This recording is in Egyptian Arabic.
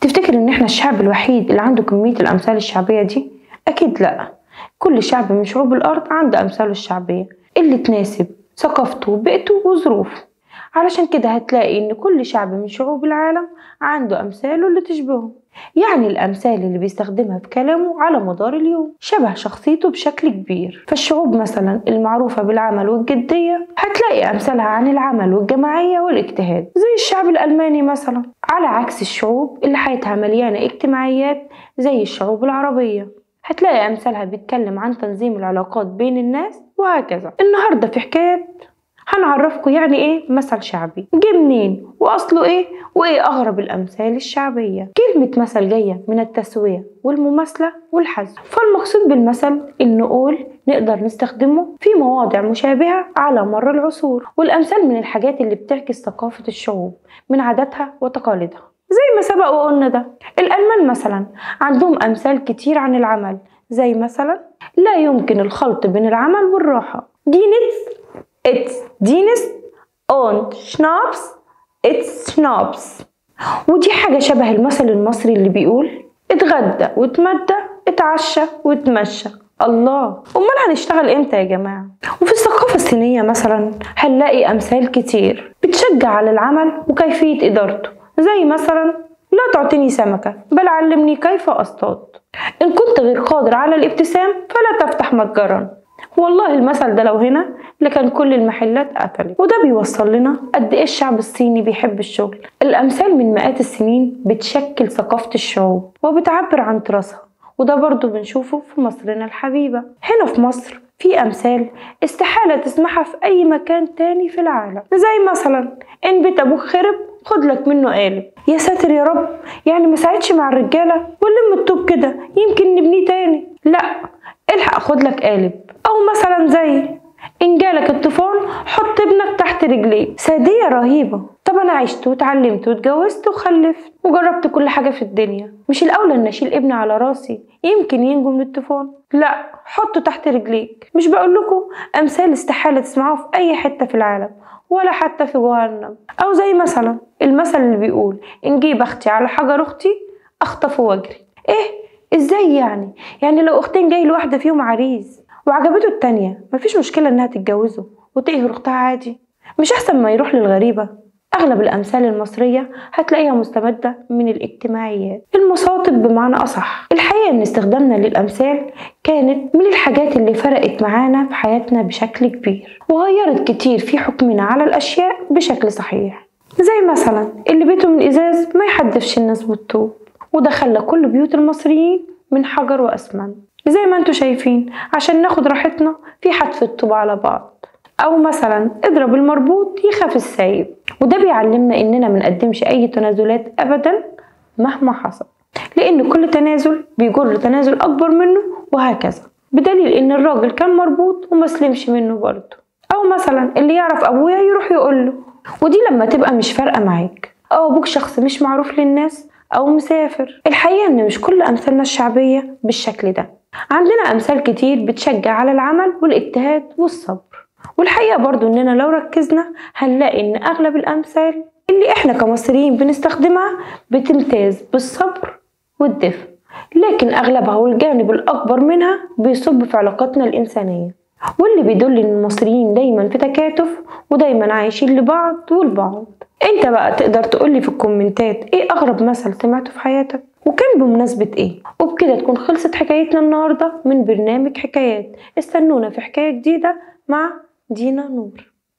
تفتكر ان احنا الشعب الوحيد اللي عنده كمية الامثال الشعبية دي اكيد لا كل شعب من شعوب الارض عنده امثاله الشعبية اللي تناسب ثقافته وبيئته وظروفه علشان كده هتلاقي ان كل شعب من شعوب العالم عنده امثاله اللي تشبهه يعني الامثال اللي بيستخدمها في كلامه على مدار اليوم شبه شخصيته بشكل كبير فالشعوب مثلا المعروفة بالعمل والجدية هتلاقي امثالها عن العمل والجماعية والاجتهاد زي الشعب الالماني مثلا على عكس الشعوب اللي حياتها مليانة اجتماعيات زي الشعوب العربية هتلاقي امثالها بيتكلم عن تنظيم العلاقات بين الناس وهكذا النهاردة في حكاية هنعرفكم يعني ايه مثل شعبي جه منين واصله ايه وايه اغرب الامثال الشعبيه كلمه مثل جايه من التسويه والمماثله والحذف فالمقصود بالمثل ان نقول نقدر نستخدمه في مواضع مشابهه على مر العصور والامثال من الحاجات اللي بتعكس ثقافه الشعوب من عاداتها وتقاليدها زي ما سبق وقلنا ده الالمان مثلا عندهم امثال كتير عن العمل زي مثلا لا يمكن الخلط بين العمل والراحه دي نتس It's Dienst und Schnaps It's Schnaps ودي حاجة شبه المثل المصري اللي بيقول اتغدى واتمدى اتعشى واتمشى الله امال هنشتغل امتى يا جماعة وفي الثقافة الصينية مثلا هنلاقي امثال كتير بتشجع على العمل وكيفية ادارته زي مثلا لا تعطيني سمكة بل علمني كيف اصطاد ان كنت غير قادر على الابتسام فلا تفتح متجرا والله المثل ده لو هنا لكان كل المحلات قفلت وده بيوصل لنا قد ايه الشعب الصيني بيحب الشغل الامثال من مئات السنين بتشكل ثقافة الشعوب وبتعبر عن تراثها وده برضو بنشوفه في مصرنا الحبيبة هنا في مصر في أمثال استحالة تسمعها في أي مكان تاني في العالم زي مثلا إن بيت أبوك خرب خد لك منه قالب يا ساتر يا رب يعني ما ساعدش مع الرجالة ولم الطوب كده يمكن نبنيه تاني لا الحق خد لك قالب أو مثلا زي إن جالك الطوفان حط ابنك تحت رجليه سادية رهيبة طب أنا عشت واتعلمت واتجوزت وخلفت وجربت كل حاجة في الدنيا مش الأولى إن أشيل ابني على راسي يمكن ينجو من الطوفان لا حطه تحت رجليك مش بقول لكم أمثال استحالة تسمعوها في أي حتة في العالم ولا حتى في جهنم أو زي مثلا المثل اللي بيقول إن جيب أختي على حجر أختي أخطفه وأجري إيه إزاي يعني يعني لو أختين جاي لواحدة فيهم عريس وعجبته التانية مفيش مشكلة إنها تتجوزه وتقهر أختها عادي مش أحسن ما يروح للغريبة أغلب الأمثال المصرية هتلاقيها مستمدة من الاجتماعيات المصاطب بمعنى أصح الحقيقة إن استخدامنا للأمثال كانت من الحاجات اللي فرقت معانا في حياتنا بشكل كبير وغيرت كتير في حكمنا على الأشياء بشكل صحيح زي مثلا اللي بيته من إزاز ما يحدفش الناس بالطوب وده خلى كل بيوت المصريين من حجر وأسمنت زي ما انتوا شايفين عشان ناخد راحتنا في حتف الطوب على بعض او مثلا اضرب المربوط يخاف السايب وده بيعلمنا اننا منقدمش اي تنازلات ابدا مهما حصل لان كل تنازل بيجر تنازل اكبر منه وهكذا بدليل ان الراجل كان مربوط ومسلمش منه برضه او مثلا اللي يعرف ابويا يروح يقوله ودي لما تبقى مش فارقه معاك او ابوك شخص مش معروف للناس او مسافر الحقيقه ان مش كل امثالنا الشعبيه بالشكل ده عندنا أمثال كتير بتشجع على العمل والاجتهاد والصبر والحقيقة برضو إننا لو ركزنا هنلاقي إن أغلب الأمثال اللي إحنا كمصريين بنستخدمها بتمتاز بالصبر والدفء لكن أغلبها والجانب الأكبر منها بيصب في علاقاتنا الإنسانية واللي بيدل إن المصريين دايما في تكاتف ودايما عايشين لبعض والبعض انت بقى تقدر تقولي في الكومنتات ايه اغرب مثل سمعته في حياتك وكان بمناسبة ايه وبكده تكون خلصت حكايتنا النهاردة من برنامج حكايات استنونا في حكاية جديدة مع دينا نور